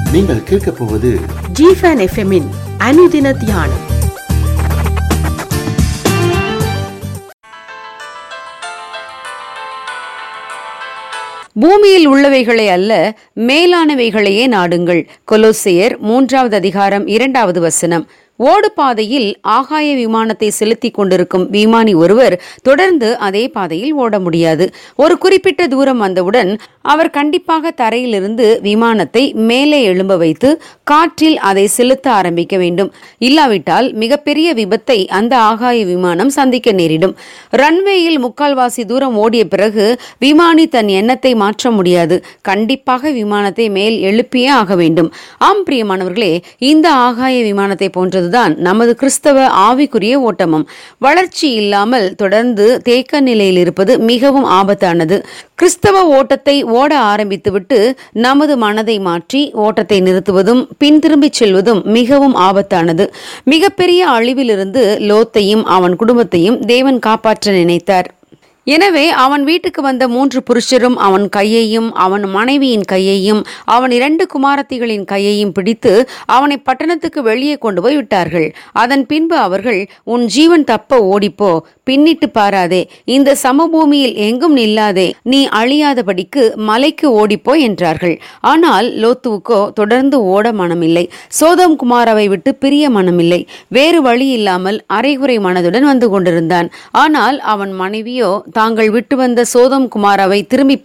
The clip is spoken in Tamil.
நீங்கள் கேட்கப் போவது ஜிஃபன் எஃப்எம்மின் அனுதின தியானம் பூமியில் உள்ளவைகளை அல்ல மேலானவைகளையே நாடுங்கள் கொலோசையர் மூன்றாவது அதிகாரம் இரண்டாவது வசனம் ஓடு பாதையில் ஆகாய விமானத்தை செலுத்திக் கொண்டிருக்கும் விமானி ஒருவர் தொடர்ந்து அதே பாதையில் ஓட முடியாது ஒரு குறிப்பிட்ட தூரம் வந்தவுடன் அவர் கண்டிப்பாக தரையிலிருந்து விமானத்தை மேலே எழும்ப வைத்து காற்றில் அதை செலுத்த ஆரம்பிக்க வேண்டும் இல்லாவிட்டால் மிகப்பெரிய விபத்தை அந்த ஆகாய விமானம் சந்திக்க நேரிடும் ரன்வேயில் முக்கால்வாசி தூரம் ஓடிய பிறகு விமானி தன் எண்ணத்தை மாற்ற முடியாது கண்டிப்பாக விமானத்தை மேல் எழுப்பியே ஆக வேண்டும் ஆம் பிரியமானவர்களே இந்த ஆகாய விமானத்தை போன்றதுதான் நமது கிறிஸ்தவ ஆவிக்குரிய ஓட்டமும் வளர்ச்சி இல்லாமல் தொடர்ந்து தேக்க நிலையில் இருப்பது மிகவும் ஆபத்தானது கிறிஸ்தவ ஓட்டத்தை ஓட ஆரம்பித்துவிட்டு நமது மனதை மாற்றி ஓட்டத்தை நிறுத்துவதும் பின் திரும்பிச் செல்வதும் மிகவும் ஆபத்தானது மிகப்பெரிய அழிவிலிருந்து லோத்தையும் அவன் குடும்பத்தையும் தேவன் காப்பாற்ற நினைத்தார் எனவே அவன் வீட்டுக்கு வந்த மூன்று புருஷரும் அவன் கையையும் அவன் மனைவியின் கையையும் அவன் இரண்டு குமாரத்திகளின் கையையும் பிடித்து அவனை பட்டணத்துக்கு வெளியே கொண்டு போய் விட்டார்கள் அதன் பின்பு அவர்கள் உன் ஜீவன் தப்ப ஓடிப்போ பின்னிட்டு பாராதே இந்த சமபூமியில் எங்கும் நில்லாதே நீ அழியாதபடிக்கு மலைக்கு ஓடிப்போ என்றார்கள் ஆனால் லோத்துவுக்கோ தொடர்ந்து ஓட மனமில்லை சோதம் குமாராவை விட்டு பிரிய மனமில்லை வேறு வழி இல்லாமல் அரைகுறை மனதுடன் வந்து கொண்டிருந்தான் ஆனால் அவன் மனைவியோ தாங்கள் விட்டு வந்த சோதம் குமாராவை திரும்பி